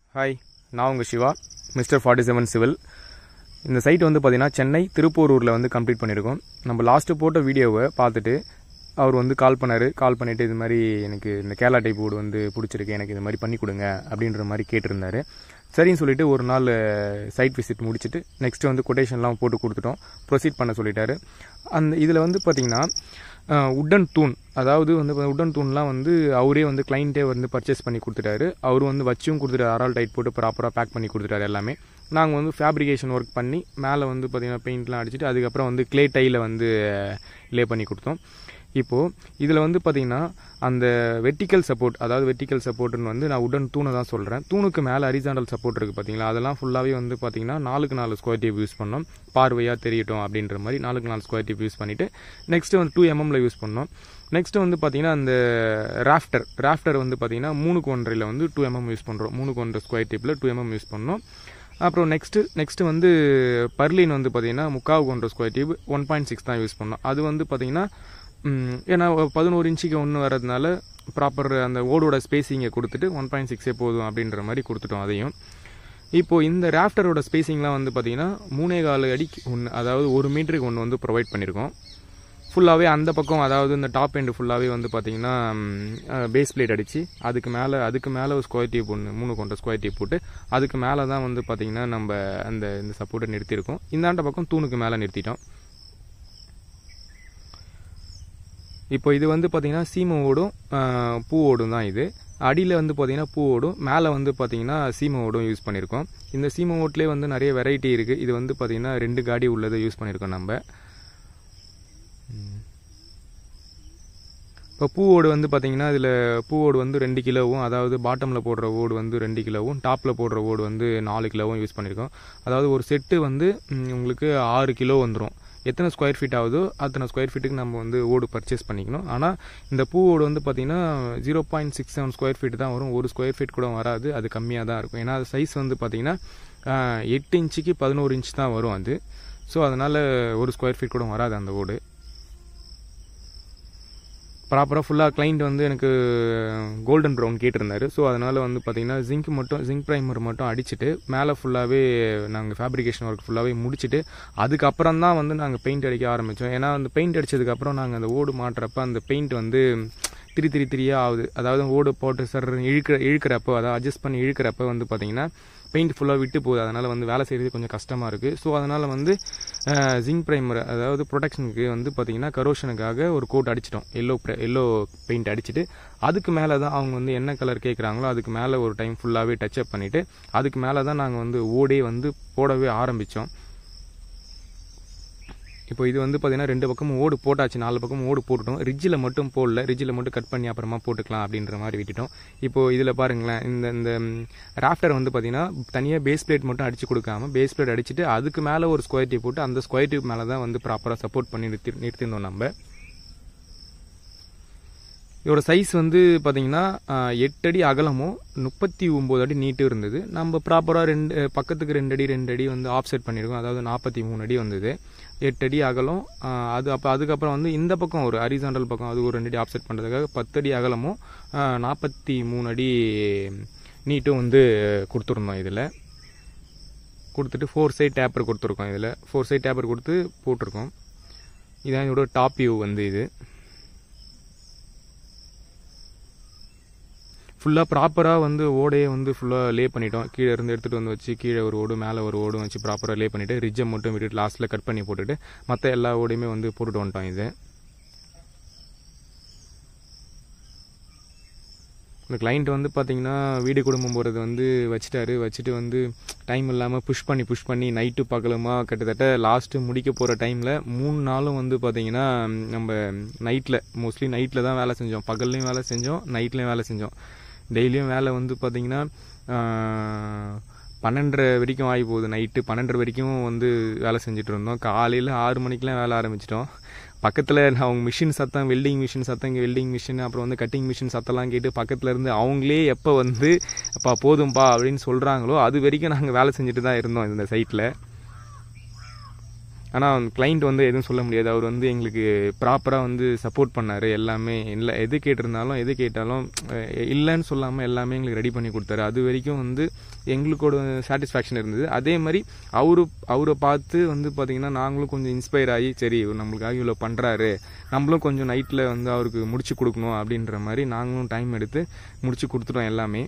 hi நான் உங்கள் Siva mister forty seven civil இந்த சைட் வந்து பார்த்தீங்கன்னா சென்னை திருப்பூரூரில் வந்து கம்ப்ளீட் பண்ணியிருக்கோம் நம்ம லாஸ்ட்டு போட்ட வீடியோவை பார்த்துட்டு அவர் வந்து கால் பண்ணார் கால் பண்ணிவிட்டு இது மாதிரி எனக்கு இந்த கேரளா டைப் வீடு வந்து பிடிச்சிருக்கு எனக்கு இது மாதிரி பண்ணி கொடுங்க அப்படின்ற மாதிரி கேட்டிருந்தாரு சரின்னு சொல்லிட்டு ஒரு நாள் சைட் விசிட் முடிச்சுட்டு நெக்ஸ்ட்டு வந்து கொட்டேஷன்லாம் போட்டு கொடுத்துட்டோம் ப்ரொசீட் பண்ண சொல்லிட்டாரு அந்த இதில் வந்து பார்த்தீங்கன்னா உட்டன் தூண் அதாவது வந்து உட்டன் தூண்லாம் வந்து அவரே வந்து கிளைண்ட்டே வந்து பர்ச்சேஸ் பண்ணி கொடுத்துட்டாரு அவர் வந்து வச்சும் கொடுத்துட்டாரு அரால் டைட் போட்டு ப்ராப்பராக பேக் பண்ணி கொடுத்துட்டாரு எல்லாமே நாங்கள் வந்து ஃபேப்ரிகேஷன் ஒர்க் பண்ணி மேலே வந்து பார்த்திங்கன்னா பெயிண்ட்லாம் அடிச்சுட்டு அதுக்கப்புறம் வந்து க்ளே டையில் வந்து லே பண்ணி கொடுத்தோம் இப்போது இதில் வந்து பார்த்திங்கன்னா அந்த வெர்டிக்கல் சப்போர்ட் அதாவது வெர்டிக்கல் சப்போர்ட்னு வந்து நான் உடன் தூணை தான் சொல்கிறேன் தூணுக்கு மேலே அரிசாண்டல் சப்போர்ட் இருக்குது பார்த்தீங்களா அதெல்லாம் ஃபுல்லாகவே வந்து பார்த்திங்கன்னா நாலுக்கு நாலு ஸ்கொயர் டேப் யூஸ் பண்ணோம் பார்வையாக தெரியட்டும் அப்படின்ற மாதிரி நாலுக்கு நாலு ஸ்கொயர் டேப் யூஸ் பண்ணிவிட்டு நெக்ஸ்ட்டு வந்து டூ எம்எம்ல யூஸ் பண்ணோம் நெக்ஸ்ட்டு வந்து பார்த்திங்கன்னா அந்த ராஃப்டர் ராஃப்டர் வந்து பார்த்திங்கன்னா மூணுக்கு ஒன்றரையில் வந்து டூ எம்எம் யூஸ் பண்ணுறோம் மூணுக்கு ஒன்றரை ஸ்கொயர் டேப்பில் டூ எம்எம் யூஸ் பண்ணோம் அப்புறம் நெக்ஸ்ட்டு நெக்ஸ்ட்டு வந்து பர்லின் வந்து பார்த்திங்கன்னா முக்காவுக்கு ஒன்றரை square tape one point six தான் யூஸ் பண்ணோம் அது வந்து பார்த்திங்கன்னா ஏன்னா பதினோரு இன்ச்சுக்கு ஒன்று வரதுனால ப்ராப்பர் அந்த ஓடோட ஸ்பேசிங்கை கொடுத்துட்டு ஒன் பாயிண்ட் சிக்ஸே போதும் அப்படின்ற மாதிரி கொடுத்துட்டோம் அதையும் இப்போது இந்த ராஃப்டரோட ஸ்பேசிங்லாம் வந்து பார்த்திங்கன்னா மூணே கால் அடிக்கு ஒன்று அதாவது ஒரு மீட்டருக்கு ஒன்று வந்து ப்ரொவைட் பண்ணியிருக்கோம் ஃபுல்லாகவே அந்த பக்கம் அதாவது இந்த டாப் எண்டு ஃபுல்லாகவே வந்து பார்த்திங்கன்னா பேஸ் பிளேட் அடித்து அதுக்கு மேலே அதுக்கு மேலே ஒரு ஸ்கொயர் டீப் ஒன்று மூணு கொண்ட ஸ்கொயர் டீப் போட்டு அதுக்கு மேலே தான் வந்து பார்த்திங்கன்னா நம்ம அந்த இந்த சப்போர்ட்டை நிறுத்தியிருக்கோம் இந்தாண்ட பக்கம் தூணுக்கு மேலே நிறுத்திட்டோம் இப்போ இது வந்து பார்த்திங்கன்னா சீம ஓடும் பூ ஓடும் தான் இது அடியில் வந்து பார்த்திங்கன்னா பூ ஓடும் மேலே வந்து பார்த்திங்கன்னா சீம ஓடும் யூஸ் பண்ணியிருக்கோம் இந்த சீம ஓட்லேயே வந்து நிறைய வெரைட்டி இருக்குது இது வந்து பார்த்திங்கன்னா ரெண்டு காடி உள்ளதை யூஸ் பண்ணியிருக்கோம் நம்ம இப்போ பூ ஓடு வந்து பார்த்திங்கன்னா இதில் பூ ஓடு வந்து ரெண்டு கிலோவும் அதாவது பாட்டமில் போடுற ஓடு வந்து ரெண்டு கிலோவும் டாப்பில் போடுற ஓடு வந்து நாலு கிலோவும் யூஸ் பண்ணியிருக்கோம் அதாவது ஒரு செட்டு வந்து உங்களுக்கு ஆறு கிலோ வந்துடும் எத்தனை ஸ்கொயர் ஃபீட் ஆகுதோ அத்தனை ஸ்கொயர் ஃபீட்டுக்கு நம்ம வந்து ஓடு பர்ச்சேஸ் பண்ணிக்கணும் ஆனால் இந்த பூ ஓடு வந்து பார்த்திங்கன்னா zero point six seven square feet தான் வரும் ஒரு ஸ்கொயர் ஃபீட் கூட வராது அது கம்மியாக தான் இருக்கும் ஏன்னா அது சைஸ் வந்து பார்த்திங்கன்னா எட்டு இன்ச்சுக்கு பதினோரு இன்ச் தான் வரும் அது ஸோ அதனால் ஒரு ஸ்கொயர் ஃபீட் கூட வராது அந்த ஓடு ப்ராப்பராக ஃபுல்லாக கிளைண்ட் வந்து எனக்கு கோல்டன் ப்ரௌன் கேட்டிருந்தாரு ஸோ அதனால் வந்து பார்த்திங்கன்னா ஜிங்க் மட்டும் ஜிங்க் ப்ரைமர் மட்டும் அடிச்சுட்டு மேலே ஃபுல்லாகவே நாங்கள் ஃபேப்ரிகேஷன் ஒர்க் ஃபுல்லாகவே முடிச்சுட்டு அதுக்கப்புறம் தான் வந்து நாங்கள் பெயிண்ட் அடிக்க ஆரம்பித்தோம் ஏன்னா அந்த பெயிண்ட் அடித்ததுக்கப்புறம் நாங்கள் அந்த ஓடு மாட்டுறப்ப அந்த பெயிண்ட் வந்து திரி திரி திரியாக ஆகுது அதாவது ஓடு போட்டு சார் இழுக்கிற இழுக்கிறப்போ அதாவது அட்ஜஸ்ட் பண்ணி இழுக்கிறப்ப வந்து பார்த்திங்கன்னா பெயிண்ட் ஃபுல்லாக விட்டு போகுது அதனால் வந்து வேலை செய்கிறது கொஞ்சம் கஷ்டமாக இருக்குது ஸோ அதனால் வந்து ஜிங்க் ப்ரைமர் அதாவது ப்ரொடெக்ஷனுக்கு வந்து பார்த்திங்கன்னா கரோஷனுக்காக ஒரு கோட் அடிச்சிட்டோம் எல்லோ எல்லோ பெயிண்ட் அடிச்சுட்டு அதுக்கு மேலே தான் அவங்க வந்து என்ன கலர் கேட்குறாங்களோ அதுக்கு மேலே ஒரு டைம் ஃபுல்லாகவே டச்சப் பண்ணிவிட்டு அதுக்கு மேலே தான் நாங்கள் வந்து ஓடே வந்து போடவே ஆரம்பித்தோம் இப்போ இது வந்து பார்த்தீங்கன்னா ரெண்டு பக்கமும் ஓடு போட்டாச்சு நாலு பக்கமும் ஓடு போட்டுட்டோம் ரிட்ஜில் மட்டும் போடல ரிட்ஜில் மட்டும் கட் பண்ணி அப்புறமா போட்டுக்கலாம் அப்படின்ற மாதிரி விட்டுட்டோம் இப்போ இதில் பாருங்களேன் இந்த இந்த ராஃப்டர் வந்து பார்த்தீங்கன்னா தனியாக பேஸ் பிளேட் மட்டும் அடிச்சு கொடுக்காம பேஸ் பிளேட் அடிச்சுட்டு அதுக்கு மேலே ஒரு ஸ்கொயர் டியூப் போட்டு அந்த ஸ்கொயர் டியூப் மேலே தான் வந்து ப்ராப்பராக சப்போர்ட் பண்ணி நிறுத்தி நிறுத்திருந்தோம் நம்ம இதோட சைஸ் வந்து பார்த்தீங்கன்னா எட்டு அடி அகலமும் முப்பத்தி ஒம்பது அடி நீட்டும் இருந்தது நம்ம ப்ராப்பராக ரெண்டு பக்கத்துக்கு ரெண்டு அடி ரெண்டு அடி வந்து ஆஃப்செட் பண்ணியிருக்கோம் அதாவது நாற்பத்தி மூணு அடி வந்தது எட்டு அடி அகலம் அது அப்போ அதுக்கப்புறம் வந்து இந்த பக்கம் ஒரு அரிசாண்டல் பக்கம் அது ஒரு ரெண்டு அடி ஆஃப்செட் பண்ணுறதுக்காக பத்து அடி அகலமும் நாற்பத்தி மூணு அடி நீட்டும் வந்து கொடுத்துருந்தோம் இதில் கொடுத்துட்டு ஃபோர் சைட் டேப்பர் கொடுத்துருக்கோம் இதில் ஃபோர் சைட் டேப்பர் கொடுத்து போட்டிருக்கோம் இதான் இதோட டாப் வியூ வந்து இது ஃபுல்லாக ப்ராப்பராக வந்து ஓடையே வந்து ஃபுல்லாக லே பண்ணிட்டோம் கீழே இருந்து எடுத்துகிட்டு வந்து வச்சு கீழே ஒரு ஓடு மேலே ஒரு ஓடும் வச்சு ப்ராப்பராக லே பண்ணிவிட்டு ரிட்ஜை மட்டும் விட்டுட்டு லாஸ்ட்டில் கட் பண்ணி போட்டுட்டு மற்ற எல்லா ஓடையுமே வந்து போட்டுட்டு வந்துட்டோம் இது இந்த கிளைண்ட் வந்து பார்த்தீங்கன்னா வீடு குடும்பம் போகிறது வந்து வச்சுட்டாரு வச்சுட்டு வந்து டைம் இல்லாமல் புஷ் பண்ணி புஷ் பண்ணி நைட்டு பகலுமா கிட்டத்தட்ட லாஸ்ட்டு முடிக்க போகிற டைமில் மூணு நாளும் வந்து பார்த்தீங்கன்னா நம்ம நைட்டில் மோஸ்ட்லி நைட்டில் தான் வேலை செஞ்சோம் பகல்லையும் வேலை செஞ்சோம் நைட்லேயும் வேலை செஞ்சோம் டெய்லியும் வேலை வந்து பார்த்திங்கன்னா பன்னெண்டரை வரைக்கும் ஆகி போகுது நைட்டு பன்னெண்டரை வரைக்கும் வந்து வேலை செஞ்சுட்டு இருந்தோம் காலையில் ஆறு மணிக்கெலாம் வேலை ஆரம்பிச்சிட்டோம் பக்கத்தில் அவங்க மிஷின் சத்தம் வெல்டிங் மிஷின் சத்தம் இங்கே வெல்டிங் மிஷின் அப்புறம் வந்து கட்டிங் மிஷின் சத்தம்லாம் கேட்டு பக்கத்தில் இருந்து அவங்களே எப்போ வந்து அப்பா போதும்பா அப்படின்னு சொல்கிறாங்களோ அது வரைக்கும் நாங்கள் வேலை செஞ்சுட்டு தான் இருந்தோம் இந்த சைட்டில் ஆனால் கிளைண்ட் வந்து எதுவும் சொல்ல முடியாது அவர் வந்து எங்களுக்கு ப்ராப்பராக வந்து சப்போர்ட் பண்ணார் எல்லாமே இல்லை எது கேட்டிருந்தாலும் எது கேட்டாலும் அஹ், இல்லைன்னு சொல்லாமல் எல்லாமே எங்களுக்கு ரெடி பண்ணி கொடுத்தாரு அது வரைக்கும் வந்து எங்களுக்கோட சாட்டிஸ்ஃபேக்ஷன் இருந்தது அதே மாதிரி அவரு அவரை பார்த்து வந்து பார்த்திங்கன்னா நாங்களும் கொஞ்சம் இன்ஸ்பயர் ஆகி சரி இவர் நம்மளுக்காக இவ்வளோ பண்ணுறாரு நம்மளும் கொஞ்சம் நைட்டில் வந்து அவருக்கு முடிச்சு கொடுக்கணும் அப்படின்ற மாதிரி நாங்களும் டைம் எடுத்து முடிச்சு கொடுத்துட்டோம் எல்லாமே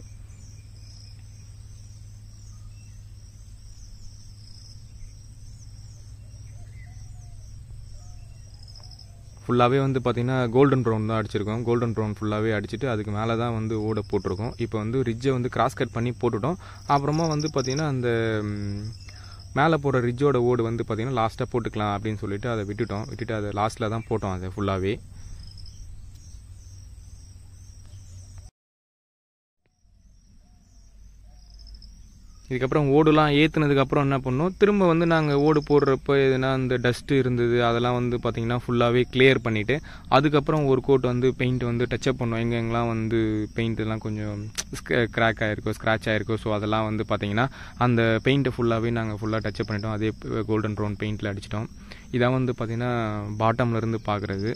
ஃபுல்லாகவே வந்து பார்த்திங்கன்னா கோல்டன் ப்ரௌன் தான் அடிச்சிருக்கோம் கோல்டன் ப்ரௌன் ஃபுல்லாகவே அடிச்சுட்டு அதுக்கு மேலே தான் வந்து ஓட போட்டிருக்கோம் இப்போ வந்து ரிட்ஜை வந்து கிராஸ் கட் பண்ணி போட்டுட்டோம் அப்புறமா வந்து பார்த்திங்கன்னா அந்த ம், மேலே போடுற ரிட்ஜோட ஓடு வந்து பார்த்திங்கன்னா லாஸ்ட்டாக போட்டுக்கலாம் அப்படின்னு சொல்லிட்டு அதை விட்டுட்டோம் விட்டுட்டு அதை லாஸ்ட்டில் தான் போட்டோம் அதை ஃபுல்லாகவே இதுக்கப்புறம் ஓடுலாம் ஏற்றுனதுக்கப்புறம் என்ன பண்ணோம் திரும்ப வந்து நாங்கள் ஓடு போடுறப்ப எதுனா அந்த டஸ்ட்டு இருந்தது அதெல்லாம் வந்து பார்த்திங்கன்னா ஃபுல்லாகவே கிளியர் பண்ணிவிட்டு அதுக்கப்புறம் ஒரு கோட் வந்து பெயிண்ட் வந்து டச்சப் பண்ணோம் எங்கெங்கெல்லாம் வந்து பெயிண்ட் எல்லாம் கொஞ்சம் கிராக் ஆகிருக்கோ ஸ்க்ராட்ச் ஆகிருக்கோ ஸோ அதெல்லாம் வந்து பார்த்திங்கன்னா அந்த பெயிண்ட்டை ஃபுல்லாகவே நாங்கள் ஃபுல்லாக டச்சப் பண்ணிட்டோம் அதே கோல்டன் ப்ரௌன் பெயிண்டில் அடிச்சிட்டோம் இதான் வந்து பார்த்திங்கன்னா பாட்டம்ல இருந்து பார்க்குறது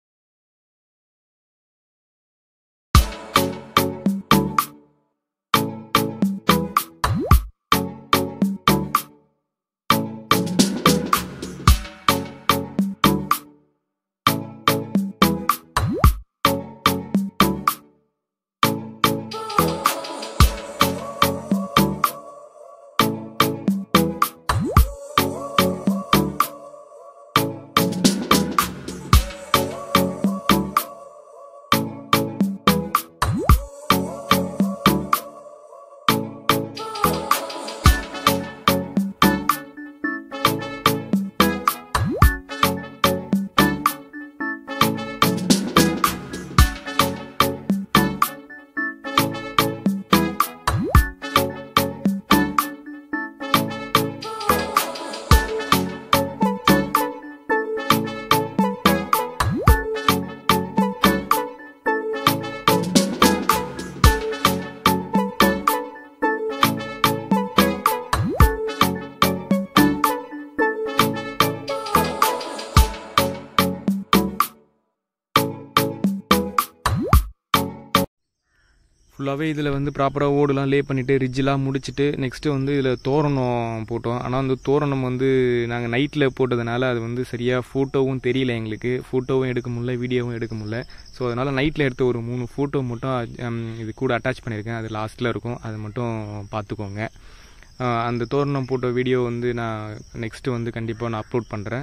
ஃபுல்லாகவே இதில் வந்து ப்ராப்பராக ஓடுலாம் லே பண்ணிவிட்டு ரிட்ஜெலாம் முடிச்சுட்டு நெக்ஸ்ட்டு வந்து இதில் தோரணம் போட்டோம் ஆனால் அந்த தோரணம் வந்து நாங்கள் நைட்டில் போட்டதுனால அது வந்து சரியாக ஃபோட்டோவும் தெரியல எங்களுக்கு ஃபோட்டோவும் எடுக்க முடியல வீடியோவும் எடுக்க முடியல ஸோ அதனால் நைட்டில் எடுத்த ஒரு மூணு ஃபோட்டோ மட்டும் ஹம், இது கூட அட்டாச் பண்ணியிருக்கேன் அது லாஸ்ட்டில் இருக்கும் அதை மட்டும் பார்த்துக்கோங்க அஹ், அந்த தோரணம் போட்ட வீடியோ வந்து நான் நெக்ஸ்ட்டு வந்து கண்டிப்பாக நான் அப்லோட் பண்ணுறேன்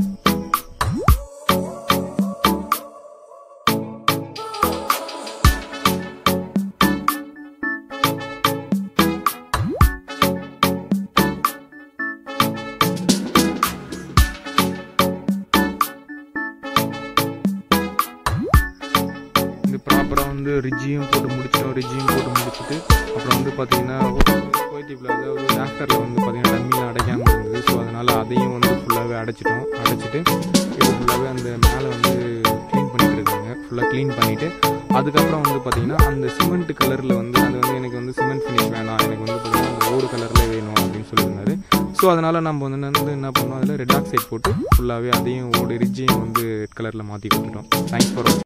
இது ப்ராப்பராக வந்து ரிஜ்ஜியும் போட்டு முடிச்சிட்டோம் ரிஜ்ஜியும் போட்டு முடிச்சுட்டு அப்புறம் வந்து பார்த்தீங்கன்னா கோயட்டிப்பில் அதாவது ஆஃப்டரில் வந்து பார்த்தீங்கன்னா தண்ணியில் அடைக்காமல் இருந்தது ஸோ அதனால் அதையும் வந்து ஃபுல்லாகவே அடைச்சிட்டோம் அடைச்சிட்டு இப்போ ஃபுல்லாகவே அந்த மேலே வந்து க்ளீன் பண்ணிட்டு இருக்காங்க ஃபுல்லாக க்ளீன் பண்ணிவிட்டு அதுக்கப்புறம் வந்து பார்த்தீங்கன்னா அந்த சிமெண்ட் கலரில் வந்து அது வந்து எனக்கு வந்து சிமெண்ட் ஃபினிஷ் வேணாம் எனக்கு வந்து பார்த்தீங்கன்னா அந்த ஓடு கலரில் வேணும் அப்படின்னு சொல்லியிருந்தாரு ஸோ அதனால் நம்ம வந்து வந்து என்ன பண்ணோம் அதில் ரெட் ஆக்சைட் போட்டு ஃபுல்லாகவே அதையும் ஓடு ரிஜ்ஜையும் வந்து ரெட் கலரில் மாற்றி கொடுத்துட்டோம் தேங்க்ஸ் ஃபார்